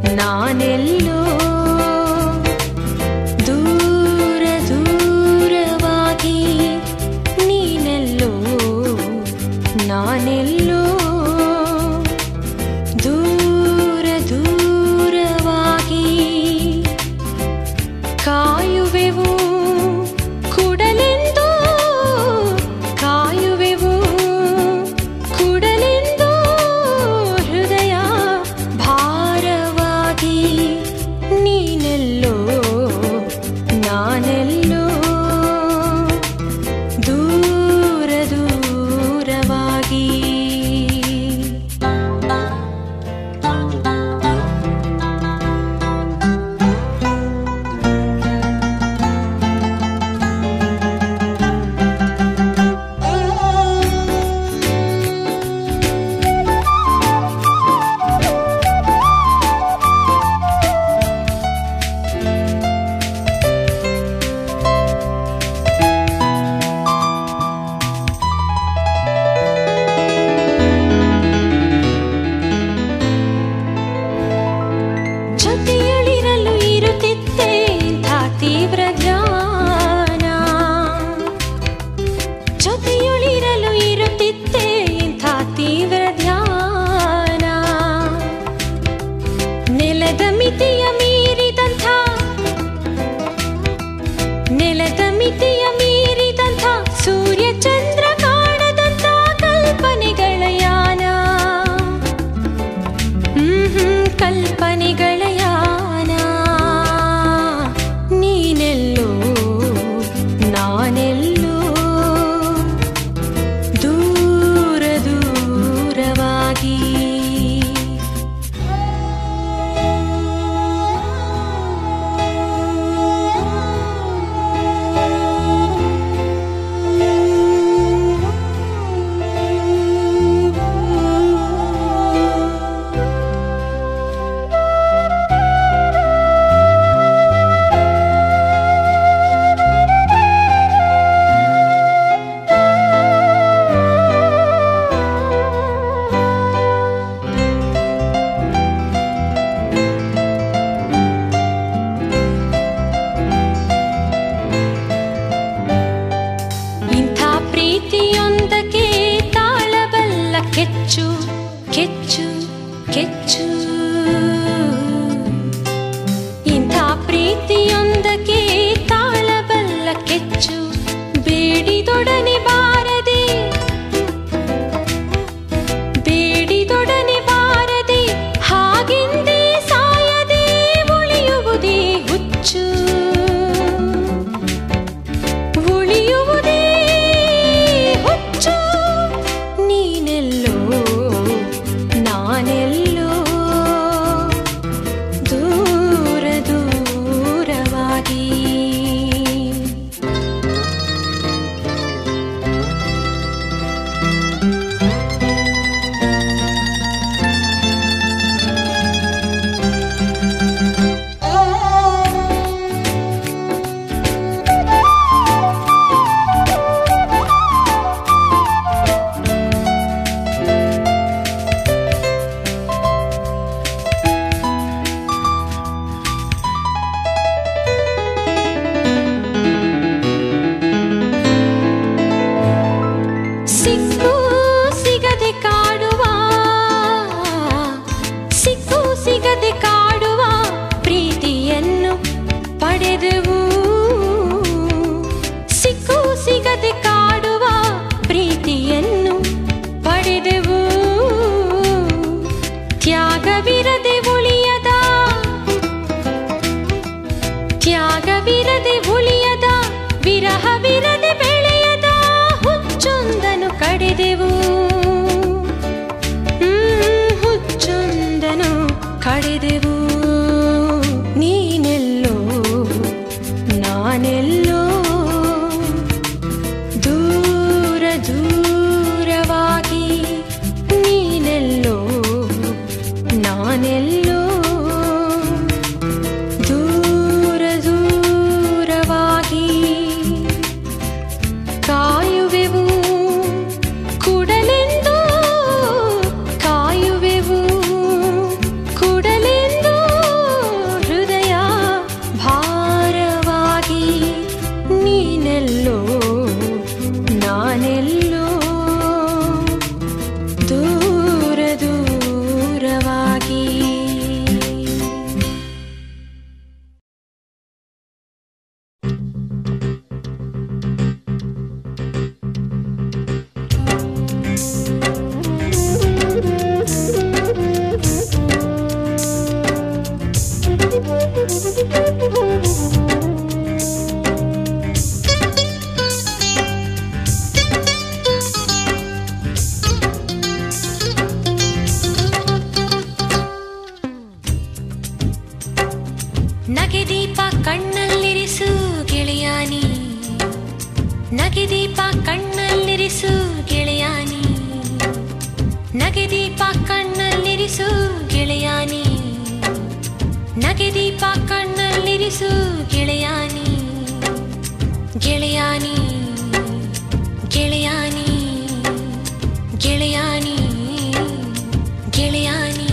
ನಾನೆಲ್ಲೋ ದೂರ ದೂರವಾಗಿ ನೀನೆಲ್ಲೋ ನಾನೆಲ್ಲೋ ದೂರ ದೂರವಾಗಿ ಕಾಯುವೆವು ಕುಡಲೆಂದು ಕಾಯುವೆವು ಕುಡಲೆಂದು ಹೃದಯ ಭಾರವಾಗಿ ನೀನೆಲ್ಲೋ ನಾನೆಲ್ಲೋ ದೂರ ದೂರವಾಗಿ ಜೊತೆಯಲ್ಲಿರಲು ಇರುತ್ತಿದ್ದೆ ಇಂಥ ತೀವ್ರ ಧ್ಯಾನ ಜೊತೆಯೊಳಿರಲು ಇರುತ್ತಿದ್ದೆ ಇಂಥ ತೀವ್ರ ಧ್ಯಾನ ನೆಲದ ಮಿತಿಯ ಮೀರಿದಂಥ ನೆಲದ ಮಿತಿಯ ಮೀರಿದಂಥ ಸೂರ್ಯ ಚಂದ್ರ ಕಾಣದಂಥ ಕಲ್ಪನೆಗಳ ಯಾನ ಹ್ಮ್ ಕಲ್ಪನೆಗಳ ಯಾನ ನೀನೆಲ್ಲೋ ನಾನೆಲ್ಲೋ ದೂರ ದೂರವಾಗಿ ಇಂಥ ಪ್ರೀತಿಯೊಂದಕ್ಕೆ ತಾಳಬಲ್ಲ ಕೆಚ್ಚು ಕೆಚ್ಚು ಕೆಚ್ಚು ಇಂಥ ಪ್ರೀತಿಯೊಂದಕ್ಕೆ ತಾಳಬಲ್ಲ ಕೆಚ್ಚು ಬೇಡಿದೊಡನೆ ಬಾರದೆ ಬೇಡಿದೊಡನೆ ಬಾರದೆ ಹಾಗೆಂದೇ ಸಾಯದೆ ಉಳಿಯುವುದೇ ಹುಚ್ಚು ಉಳಿಯುವುದೇ ಹುಚ್ಚು ನೀನೆಲ್ಲೋ ನಾನೆಲ್ಲೋ ದೂರ ದೂರವಾಗಿ ಸಿಕ್ಕು ಸಿಗದೆ ಕಾಡುವ ಸಿಕ್ಕು ಸಿಗದೆ ಕಾಡುವ ಪ್ರೀತಿಯನ್ನು ಪಡೆದೆವು ಸಿಕ್ಕು ಸಿಗದೆ ಕಾಡುವ ಪ್ರೀತಿಯನ್ನು ಪಡೆದೆವು ತ್ಯಾಗವಿರದೆ ಉಳಿಯದ ತ್ಯಾಗವಿರದೆ ಉಳಿಯದ ವಿರಹವಿರದೆ ಬೆಳೆಯದ ಹುಚ್ಚೊಂದನು ಕಡೆದೆವು ಹ್ಮ್, ಹುಚ್ಚೊಂದನು ಕಡೆದೆವು ನೀನೆಲ್ಲೋ ನಾನೆಲ್ಲೋ ದೂರ ದೂರವಾಗಿ ನೀನೆಲ್ಲೋ ನಾನೆಲ್ಲೋ ಕಣ್ಣಲ್ಲಿರಿಸು ಗೆಳೆಯಾನಿ ನಗೆ ದೀಪ ಕಣ್ಣಲ್ಲಿರಿಸು ಗೆಳೆಯಾನಿ ನಗೆ ದೀಪ ಕಣ್ಣಲ್ಲಿರಿಸು ಗೆಳೆಯಾನಿ ನಗೆ ದೀಪ ಕಣ್ಣಲ್ಲಿರಿಸು ಗೆಳೆಯಾನಿ ಗೆಳೆಯಾನಿ ಗೆಳೆಯಾನಿ ಗೆಳೆಯಾನಿ ಗೆಳೆಯಾನಿ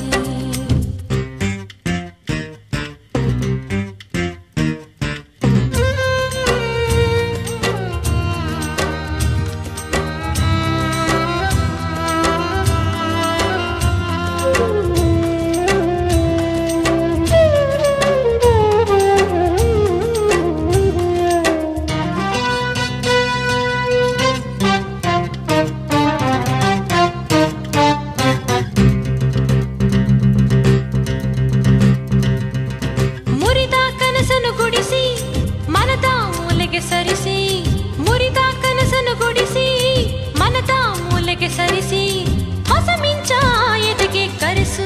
ಮುರಿದ ಕನಸನ್ನು ಗುಡಿಸಿ ಮನದ ಮೂಲೆಗೆ ಸರಿಸಿ ಮುರಿದ ಕನಸನ್ನು ಗುಡಿಸಿ ಮನದ ಮೂಲೆಗೆ ಸರಿಸಿ ಹೊಸ ಮಿಂಚ ಎದೆಗೆ ಕರೆಸು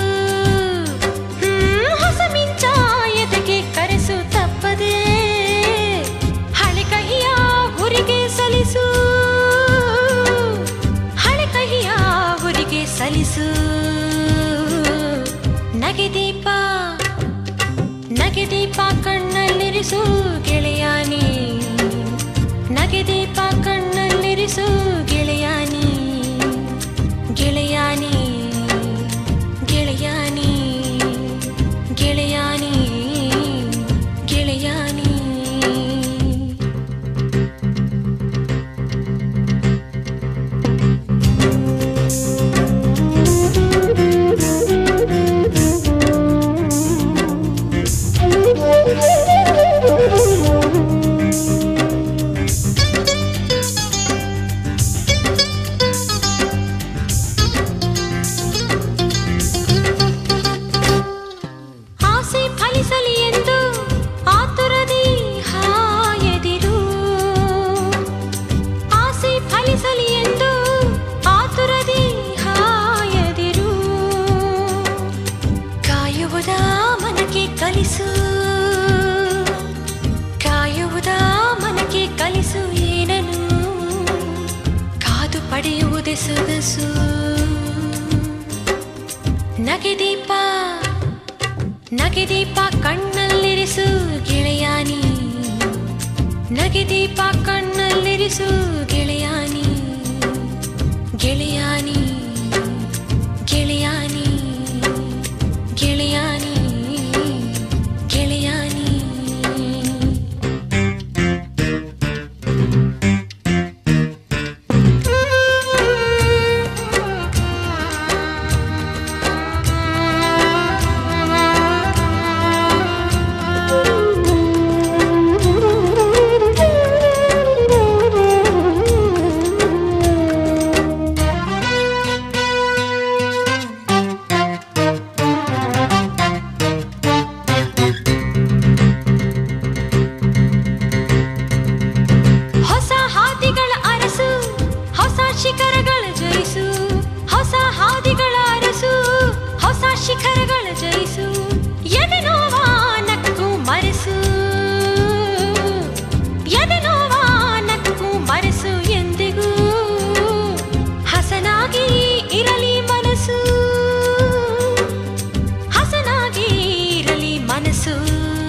ಹ್ಮ್, ಹೊಸ ಮಿಂಚ ಎದೆಗೆ ಕರೆಸು ತಪ್ಪದೆ ಹಳೆ ಕಹಿಯ ಹುರಿಗೆ ಸಲಿಸು ಹಳೆ ಕಹಿಯ ಹುರಿಗೆ ಸಲಿಸು ನಗೆ ದೀಪ ನಗೆ ದೀಪ ಕಣ್ಣಲ್ಲಿರಿಸು ಗೆಳೆಯಾನಿ ನಗೆ ದೀಪ ಕಣ್ಣಲ್ಲಿರಿಸು ಗೆಳೆಯಾನಿ ಗೆಳೆಯಾನಿ ಗೆಳೆಯಾನಿ ಗೆಳೆಯಾನಿ ಗೆಳೆಯಾನಿ ಆಸೆ ಫಲಿಸಲಿ ಎಂದು ಆತುರದಿ ಹಾಯದಿರು ಆಸೆ ಫಲಿಸಲಿ ಎಂದು ಆತುರದಿ ಹಾಯದಿರು ಕಾಯುವುದ ಮನಕ್ಕೆ ಕಲಿಸು ಕಾಯುವುದ ಮನಕ್ಕೆ ಕಲಿಸು ಏನನು ಕಾದು ಪಡೆಯುವುದೇ ಸೊಗಸು ನಗೆ ದೀಪ ನಗೆ ದೀಪ ಕಣ್ಣಲ್ಲಿರಿಸು ಗೆಳೆಯಾನಿ ನಗೆ ದೀಪ ಕಣ್ಣಲ್ಲಿರಿಸು ಗೆಳೆಯಾನಿ ಗೆಳೆಯಾನಿ ಗೆಳೆಯಾನಿ ಗೆಳೆಯಾನಿ ಗೆಳೆಯಾನಿ ಹೊಸ ಹಾದಿಗಳ ಅರಸು ಹೊಸ ಶಿಖರಗಳ ಜಯಿಸು ಹೊಸ ಹಾದಿಗಳ ಅರಸು ಹೊಸ ಶಿಖರಗಳ ಜಯಿಸು ಎದೆ ನೋವಾ ನಕ್ಕು ಮರೆಸು ಎದೆ ನೋವಾ ನಕ್ಕು ಮರೆಸು ಎಂದಿಗೂ ಹಸನಾಗಿ ಇರಲಿ ಮನಸ್ಸು ಹಸನಾಗಿ ಇರಲಿ ಮನಸ್ಸು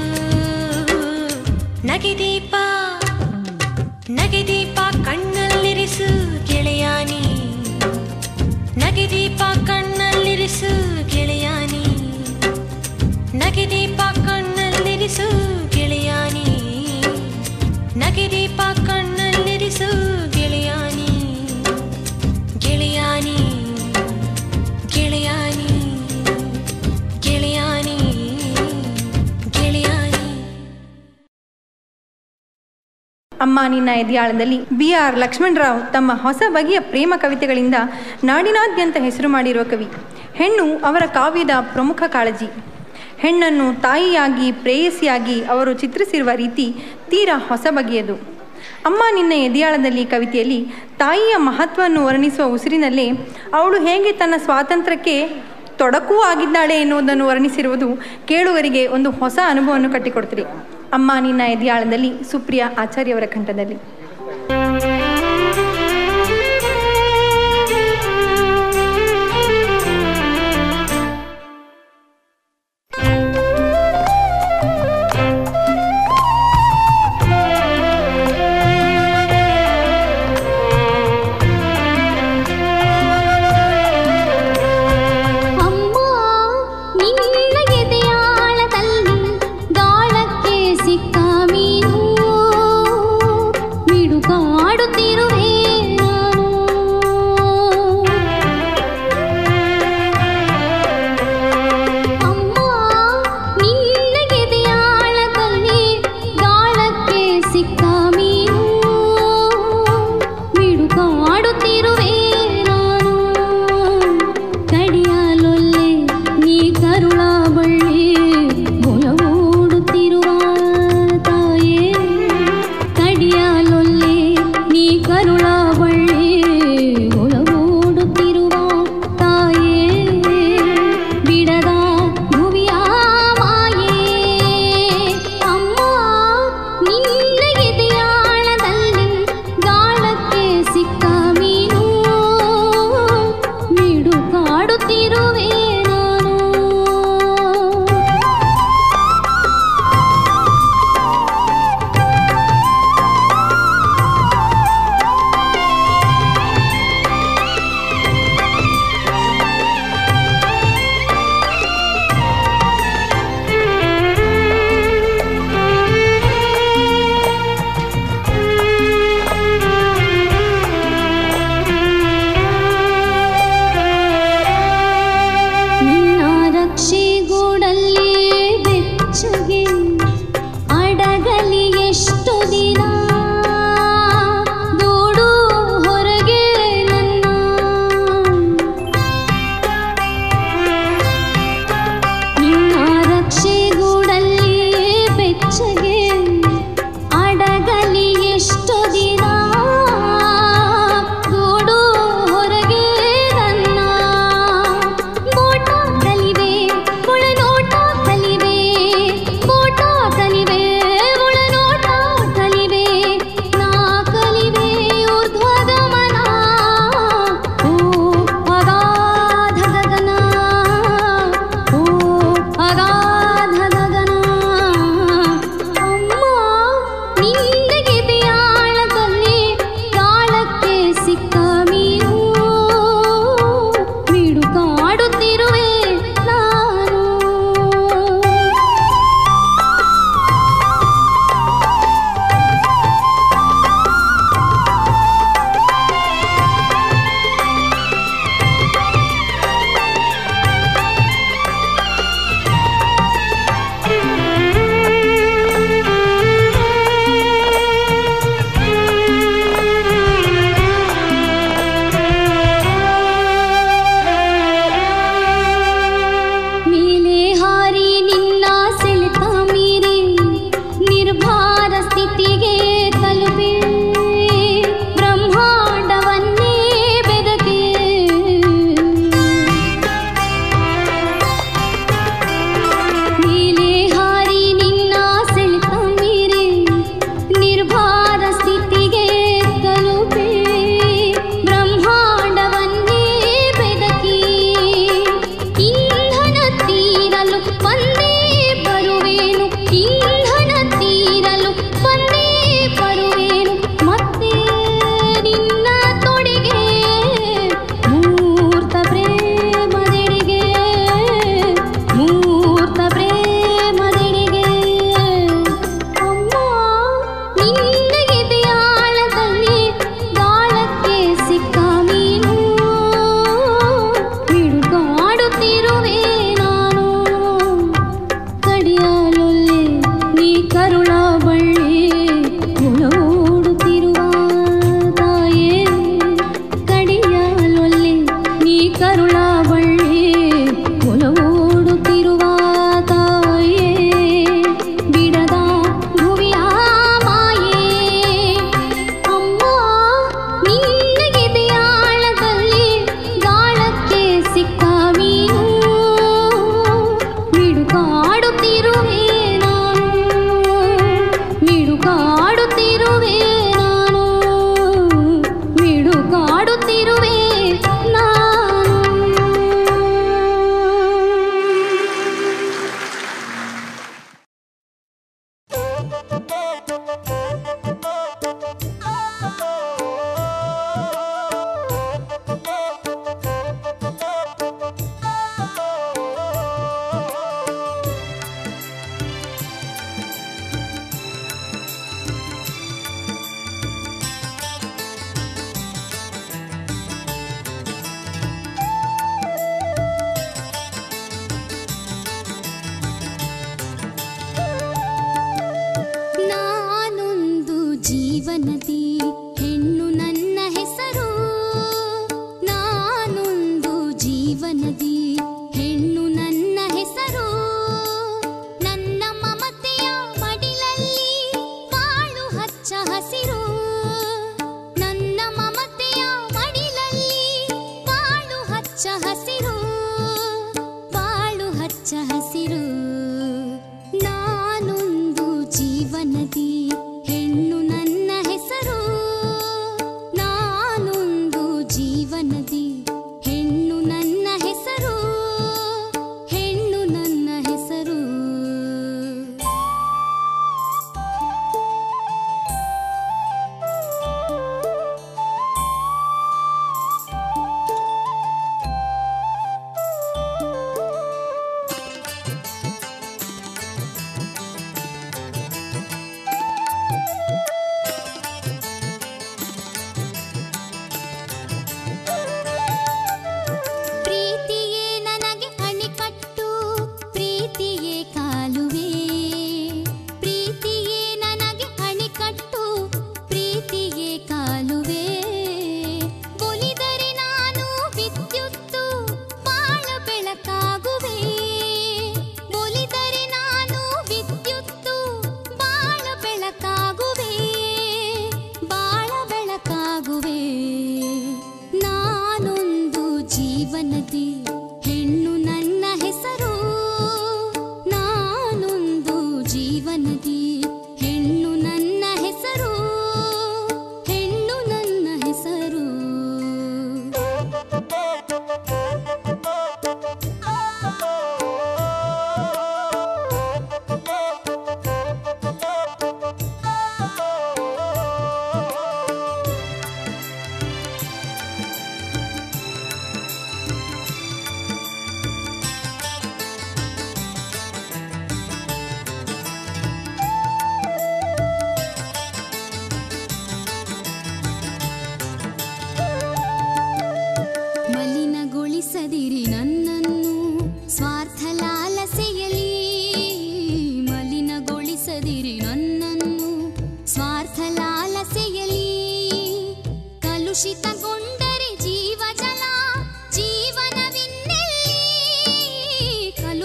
ನಗೆ ದೀಪ ನಗೆ ದೀಪ ಕಣ್ಣಲ್ಲಿರಿಸು ಗೆಳೆಯಾನಿ ನಗೆ ದೀಪ ಕಣ್ಣಲ್ಲಿರಿಸು ಗೆಳೆಯಾನಿ ನಗೆ ದೀಪ ಕಣ್ಣಲ್ಲಿರಿಸು ಗೆಳೆಯಾನಿ ನಗೆ ದೀಪ ಕಣ್ಣಲ್ಲಿರಿಸು ಗೆಳೆಯಾನಿ ಗೆಳೆಯಾನಿ ಗೆಳೆಯಾನಿ ಗೆಳೆಯಾನಿ ಗೆಳೆಯಾನಿ ಅಮ್ಮ ನಿನ್ನ ಎದೆಯಾಳದಲ್ಲಿ ಬಿ ಆರ್ ಲಕ್ಷ್ಮಣರಾವ್ ತಮ್ಮ ಹೊಸ ಬಗೆಯ ಪ್ರೇಮ ಕವಿತೆಗಳಿಂದ ನಾಡಿನಾದ್ಯಂತ ಹೆಸರು ಮಾಡಿರುವ ಕವಿ ಹೆಣ್ಣು ಅವರ ಕಾವ್ಯದ ಪ್ರಮುಖ ಕಾಳಜಿ ಹೆಣ್ಣನ್ನು ತಾಯಿಯಾಗಿ ಪ್ರೇಯಸಿಯಾಗಿ ಅವರು ಚಿತ್ರಿಸಿರುವ ರೀತಿ ತೀರಾ ಹೊಸ ಬಗೆಯದು ಅಮ್ಮ ನಿನ್ನ ಎದೆಯಾಳದಲ್ಲಿ ಕವಿತೆಯಲ್ಲಿ ತಾಯಿಯ ಮಹತ್ವವನ್ನು ವರ್ಣಿಸುವ ಉಸಿರಿನಲ್ಲೇ ಅವಳು ಹೇಗೆ ತನ್ನ ಸ್ವಾತಂತ್ರ್ಯಕ್ಕೆ ತೊಡಕೂ ಆಗಿದ್ದಾಳೆ ಎನ್ನುವುದನ್ನು ವರ್ಣಿಸಿರುವುದು ಕೇಳುಗರಿಗೆ ಒಂದು ಹೊಸ ಅನುಭವವನ್ನು ಕಟ್ಟಿಕೊಡ್ತೀರಿ ಅಮ್ಮ ನಿನ್ನ ಎದಿಯಾಳದಲ್ಲಿ ಸುಪ್ರಿಯಾ ಆಚಾರ್ಯವರ ಕಂಠದಲ್ಲಿ ಅಮ್ಮ ನಿನ್ನ ಎದೆಯಾಳದಲ್ಲಿ ಗಾಳಕ್ಕೆ ಸಿಕ್ಕ ಮೀನು ಮಿಡುಕಾಡುತ್ತಿರುವೆ ನಾನು ಅಮ್ಮ ನಿನ್ನ ಎದೆಯಾಳದಲ್ಲಿ ಗಾಳಕ್ಕೆ ಸಿಕ್ಕ ಮೀನು ಮಿಡುಕಾಡುತ್ತಿರುವೆ ನಾನು ಕಡಿಯಾಲೊಲ್ಲೆ ನೀ ಕರುಳ ಬಳ್ಳಿ ಮೊಲವೋಡುತ್ತಿರುವ ತಾಯೇ ಕಡಿಯಾಲೊಲ್ಲೆ ನೀ ಕರುಳ ಬಳ್ಳಿ ಮೊಲವೋಡುತ್ತಿರುವ ತಾಯೇ ಬಿಡದ ಭುವಿಯ ಮಾಯೇ ಅಮ್ಮ ನಿನ್ನ ಎದೆಯಾಳದಲ್ಲಿ ಗಾಳಕ್ಕೆ ಸಿಕ್ಕ ಮೀನು ಮಿಡುಕಾಡುತ್ತಿರುವೆ ನಾನು ನಿನ್ನ ರಕ್ಷೆಗೂಡಲ್ಲಿ ಬೆಚ್ಚಗೆ ಅಡಗಲಿ ಎಷ್ಟು ದಿನ ದೂಡು ಹೊರಗೆ ನನ್ನ ನಿನ್ನ ರಕ್ಷೆಗೂಡಲ್ಲಿ ಬೆಚ್ಚಗೆ ಅಡಗಲಿ ಎಷ್ಟು ದಿನ ಗೂಡು ಹೊರಗೆ ನನ್ನ ಬೋಟ ಕಲಿವೆ ಒಳನೋಟ ಕಲಿವೆ ಬೋಟ ಕಲಿವೆ ಒಳನೋಟ ಕಲಿವೆ ನಾ ಕಲಿವೆ ಊರ್ಧ್ವಗಮನ ಓ ಅಗಾಧ ಗಗನ ಓ ಅಗಾಧ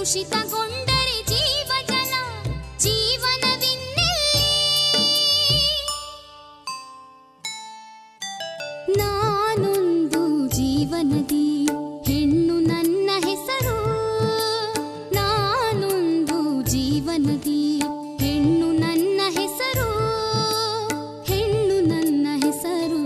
ಕಲುಷಿತಗೊಂಡರೆ ಜೀವ ಜಲ ಜೀವನವಿನ್ನೆಲ್ಲಿ ನಾನೊಂದು ಜೀವನದಿ ಹೆಣ್ಣು ನನ್ನ ಹೆಸರು ನಾನೊಂದು ಜೀವನದಿ ಹೆಣ್ಣು ನನ್ನ ಹೆಸರು ಹೆಣ್ಣು ನನ್ನ ಹೆಸರು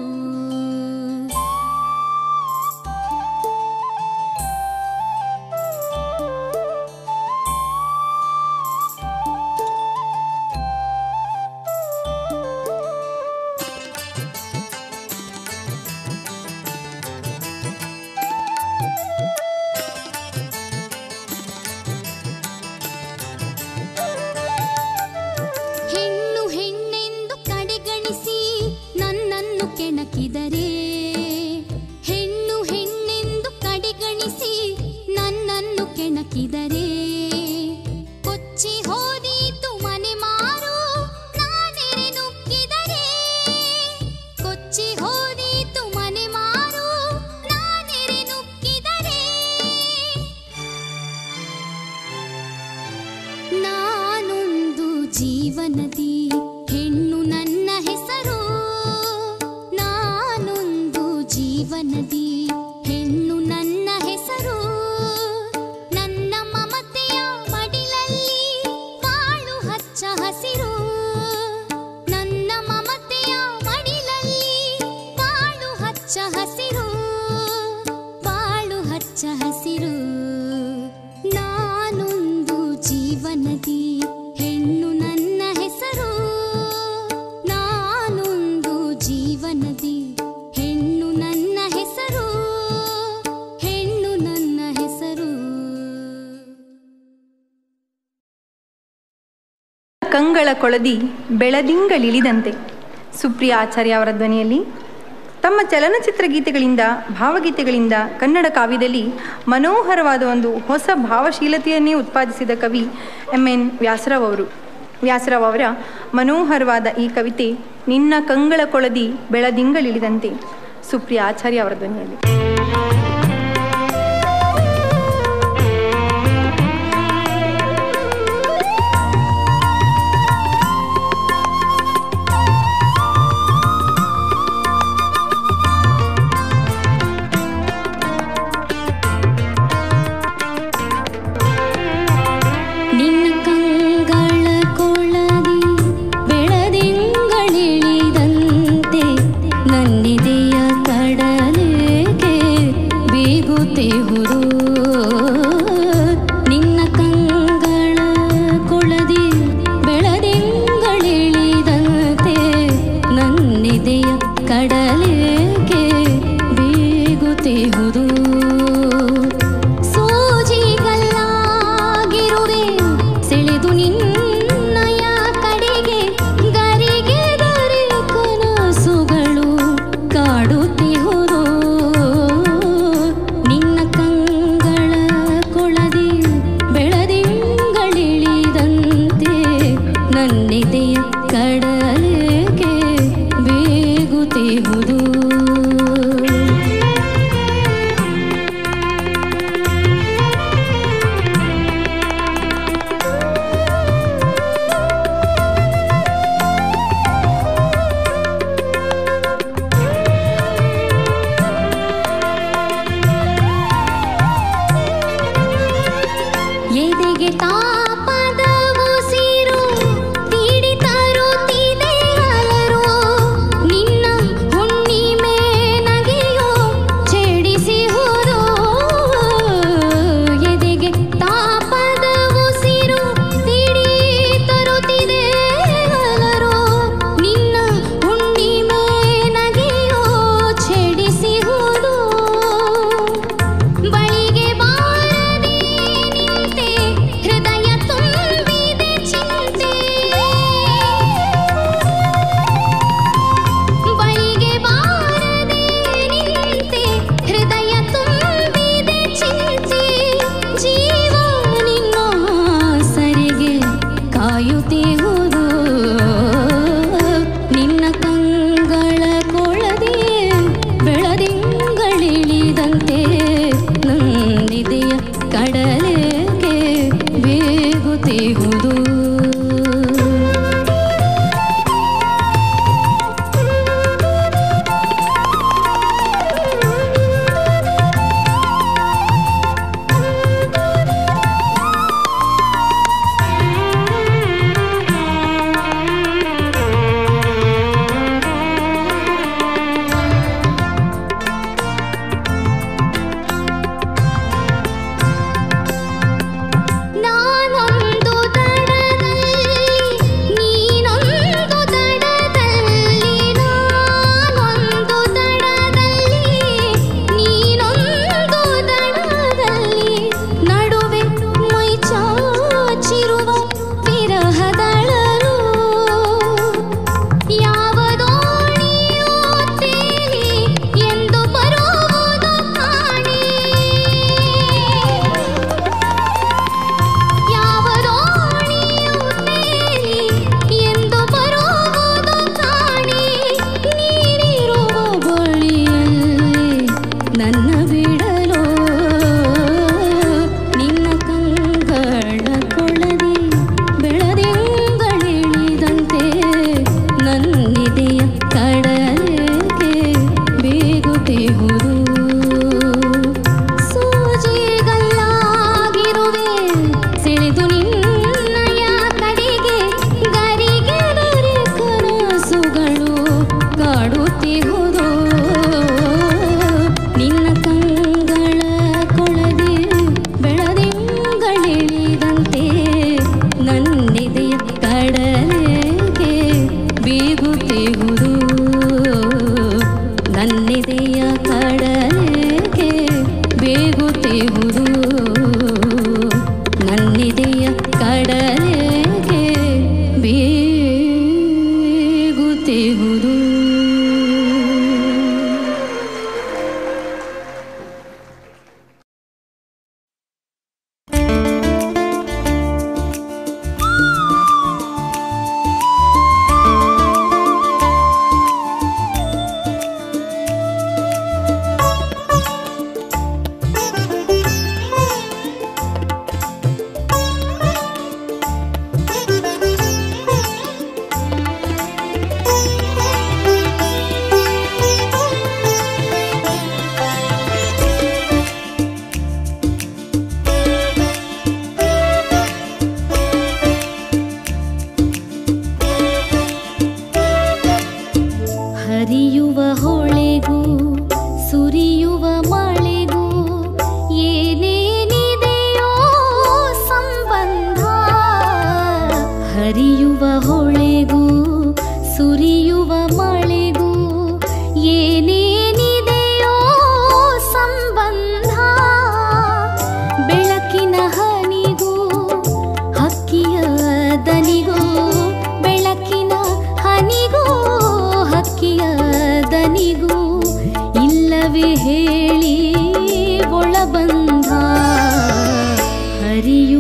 ಹೆಣ್ಣು ಹೆಣ್ಣೆಂದು ಕಡೆಗಣಿಸಿ ನನ್ನನ್ನು ಕೆಣಕಿದರೆ ಹೆಣ್ಣು ಹೆಣ್ಣೆಂದು ಕಡೆಗಣಿಸಿ ನನ್ನನ್ನು ಕೆಣಕಿದರೆ ಕೊಚ್ಚಿ ಹೋದೀತು ಮನೆ ಮಾರು ನಾನೆರೆ ನುಗ್ಗಿದರೆ ಕೊಚ್ಚಿ ಹೋದೀತು ಮನೆ ಮಾರು ನಾನೆರೆ ನುಗ್ಗಿದರೆ ನಾನೊಂದು ಜೀವನದಿ ಹೆಣ್ಣು ನನ್ನ ಹೆಸರು ನಾನೊಂದು ಜೀವನದಿ ಹೆಣ್ಣು ನನ್ನ ಹೆಸರು ನನ್ನ ಮಮತೆಯ ಮಡಿಲಲ್ಲಿ ಬಾಳು ಹಚ್ಚ ಹಸಿರು ನನ್ನ ಮಮತೆಯ ಮಡಿಲಲ್ಲಿ ಬಾಳು ಹಚ್ಚ ಹಸಿರು ಬಾಳು ಹಚ್ಚ ಹಸಿರು ನಾನೊಂದು ಜೀವನದಿ ಹೆಣ್ಣು ನನ್ನ ಹೆಸರು ನಾನೊಂದು ಜೀವನದಿ ಹೆಣ್ಣು ನನ್ನ ಹೆಸರು ಹೆಣ್ಣು ನನ್ನ ಹೆಸರು ಕಂಗಳ ಕೊಳದಿ ಬೆಳದಿಂಗಳಿಳಿದಂತೆ ಸುಪ್ರಿಯ ಆಚಾರ್ಯ ಅವರ ಧ್ವನಿಯಲ್ಲಿ ತಮ್ಮ ಚಲನಚಿತ್ರ ಗೀತೆಗಳಿಂದ ಭಾವಗೀತೆಗಳಿಂದ ಕನ್ನಡ ಕಾವ್ಯದಲ್ಲಿ ಮನೋಹರವಾದ ಒಂದು ಹೊಸ ಭಾವಶೀಲತೆಯನ್ನೇ ಉತ್ಪಾದಿಸಿದ ಕವಿ ಎಂ ಎನ್ ವ್ಯಾಸರಾವ್ ಅವರು ವ್ಯಾಸರಾವ್ ಅವರ ಮನೋಹರವಾದ ಈ ಕವಿತೆ ನಿನ್ನ ಕಂಗಳ ಕೊಳದಿ ಬೆಳದಿಂಗಳಿಳಿದಂತೆ ಸುಪ್ರಿಯ ಆಚಾರ್ಯ ಅವರ ಧ್ವನಿಯಲ್ಲಿ ನಿನ್ನ ಕಂಗಳ ಕೊಳದಿ ಬೆಳದಿಂಗಳಿಳಿದಂತೆ ನನ್ನಿದೆಯ ಕಡಲಿಗೆ ಬೀಗುತ್ತಿಹುದು ನಿನ್ನ ಕಂಗಳ ಕೊಳದಿ ಬೆಳದಿಂಗಳಿಳಿದಂತೆ ನನ್ನಿದೆಯ ಕಡಲಿಗೆ ಬೀಗುತ್ತಿಹುದು ಸೂಜಿಗಲ್ಲಾಗಿರುವೆ ಸೆಳೆದು ನಿನ್ನಯ ಕಡೆಗೆ ಗರಿಗೆ ಗರಿ ಕನಸುಗಳು ಕಾಡುತ್ತಿಹುದು ನಿನ್ನ ಕಂಗಳ ಕೊಳದಿ ಬೆಳದಿಂಗಳಿಳಿದಂತೆ ನನ್ನಿದೆಯ ಕಡಲಿಗೆ ಬೇಗುತ್ತಿಹುದು ಎದೆಗೆ ತಾಪದ ಉಸಿರು ತೀಡಿ ತರುತ್ತಿದೆ ಅಲರು ನಿನ್ನ ಹುಣ್ಣಿಮೆ ನಗೆಯೋ ಚೆಡಿಸಿಹುದು ಎದೆಗೆ ತಾಪದ ಉಸಿರು ತೀಡಿ ತರುತ್ತಿದೆ ಅಲರು ನಿನ್ನ ಹುಣ್ಣಿಮೆ ನಗೆಯೋ ಚೆಡಿಸಿಹುದು ಬಳಿಗೆ ಬಾರದೆ ನಿಂತೆ ಹೃದಯ ತುಂಬಿದೆ ಚಿಂತೆ ಬಳಿಗೆ ಬಾರದೆ ನಿಂತೆ ಹೃದಯ ತುಂಬಿದೆ ಚಿಂತೆ ಜೀವ ನಿನ್ನ ಸರಿಗೆ ಕಾಯುತ್ತಿಹುದು ನಿನ್ನ ಕಂಗಳ ಕೊಳದೆ ಬೆಳದಿಂಗಳಿಳಿದಂತೆ ನಂದಿದೆಯ ಕಡಲಿಗೆ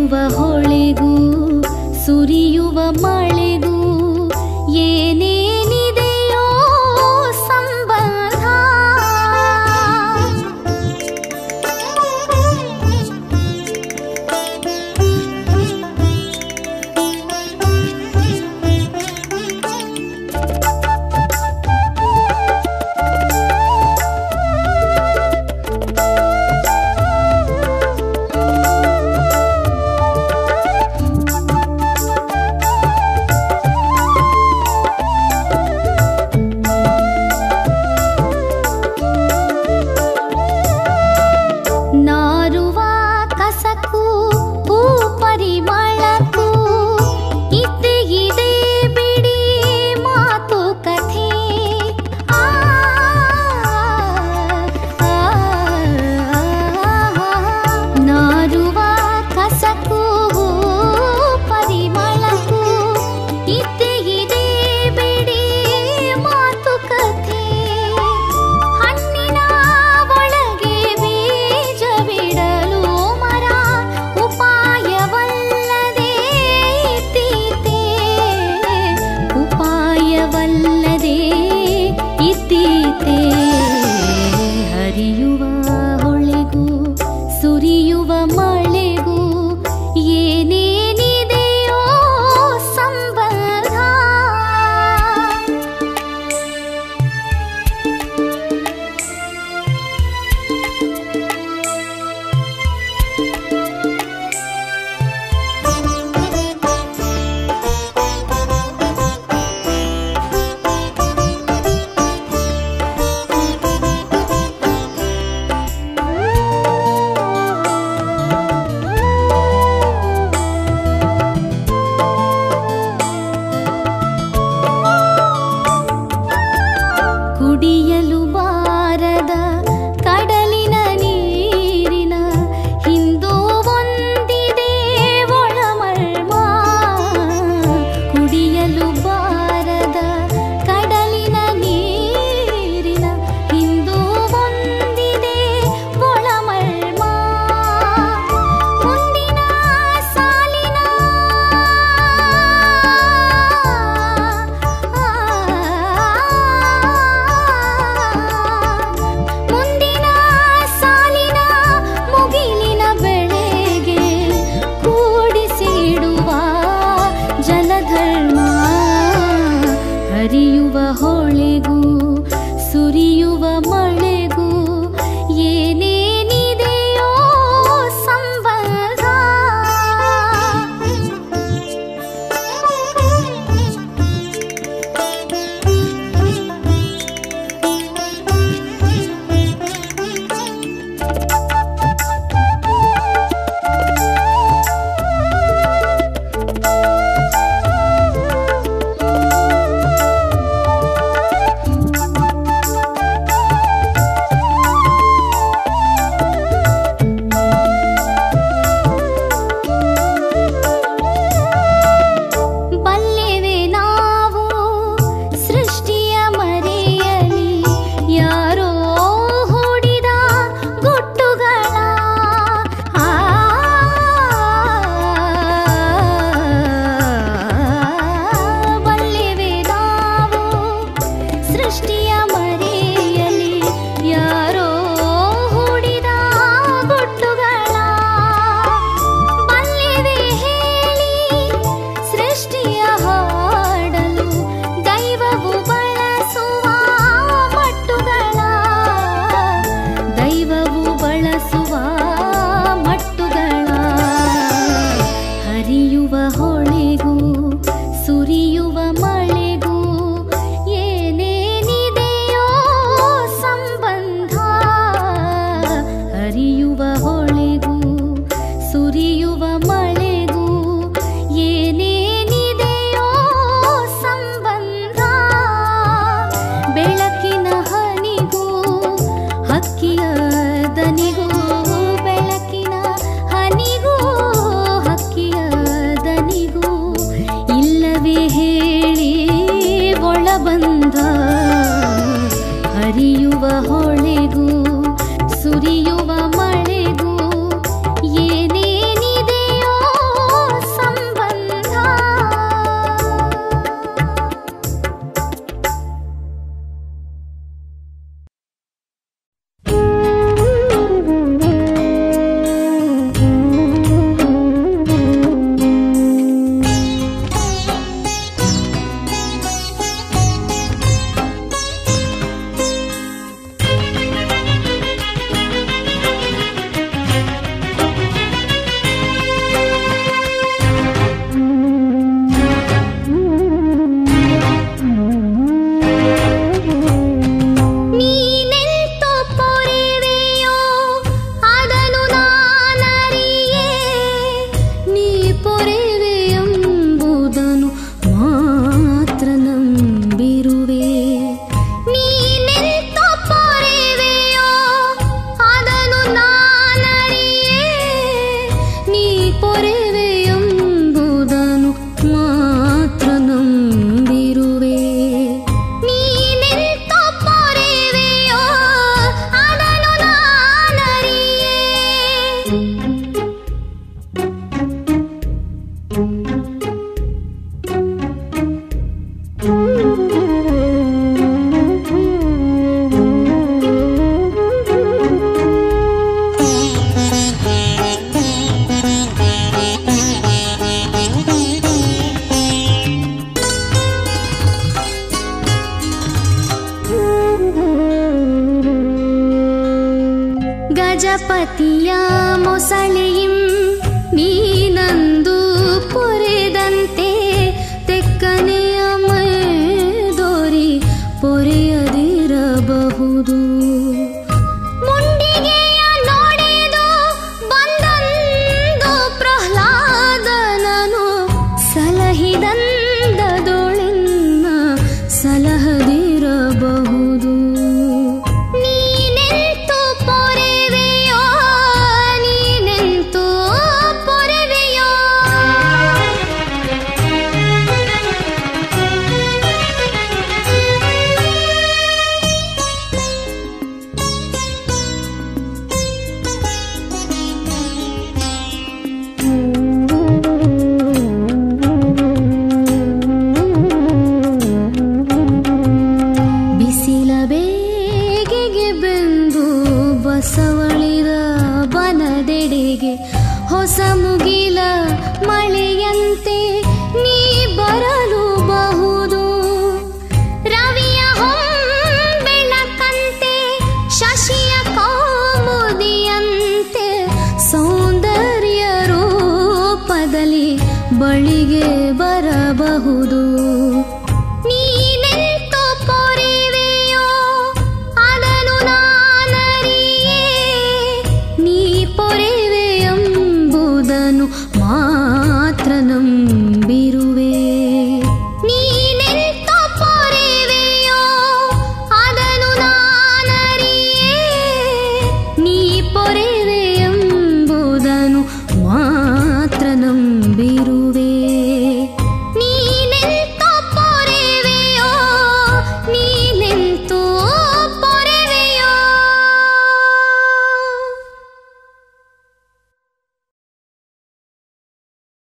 ಹರಿಯುವ ಹೊಳೆಗೂ ಸುರಿಯುವ ಮಳೆಗೂ ಏನೇನಿದೆಯೋ ಸಂಬಂಧ ಪೊರೆವೆಯೆಂಬುದನ್ನು ಮಾತ್ರ ನಂಬಿರುವೆ ನೀನೆಂತ ಪೊರೆವೆಯೋ ಅದನ್ನು ನಾನರಿಯೇ ಗಜಪತಿಯ ಮೊಸಳೆಯಿಂ ನೀನಂದು ಪೊರೆದಂತೆ ತೆಕ್ಕನೆಯ ಮೈದೋರಿ ಪೊರೆಯದಿರಬಹುದು ಮುಂಡಿಗೆಯ ನೋಡಿದು ಬಂದಂದು ಪ್ರಹ್ಲಾದನನು ಸಲಹಿದಂದದೊಳೆನ್ನ ಸಲಹದಿರಬಹುದು ನೀನೆಂತು ಪೊರೆವೆಯೋ ನೀನೆಂತು ಪೊರೆವೆಯೋ ಬಿಸಿಲ ಬೇಗೆಗೆ ಬೆಂದು ಬಸವಳಿದ ಬನದೆಡೆಗೆ ಹೊಸ ಮುಗಿಲ ಮಳೆಯಂತೆ ನೀ ಬರಲು ಬಹುದು ರವಿಯ ಬೆಳಕಂತೆ ಶಶಿಯ ಕೌಮುದಿಯಂತೆ ಸೌಂದರ್ಯ ರೂಪದಲ್ಲಿ ಬಳಿಗೆ ಬರಬಹುದು ನೀನೆಂತು ಪೊರೆವೆಯೋ ಅದನ್ನು ನಾನರಿಯೇ ನೀ ಪೊರೆವೆಯೆಂಬುದನ್ನು ಮಾತ್ರ ನಂಬ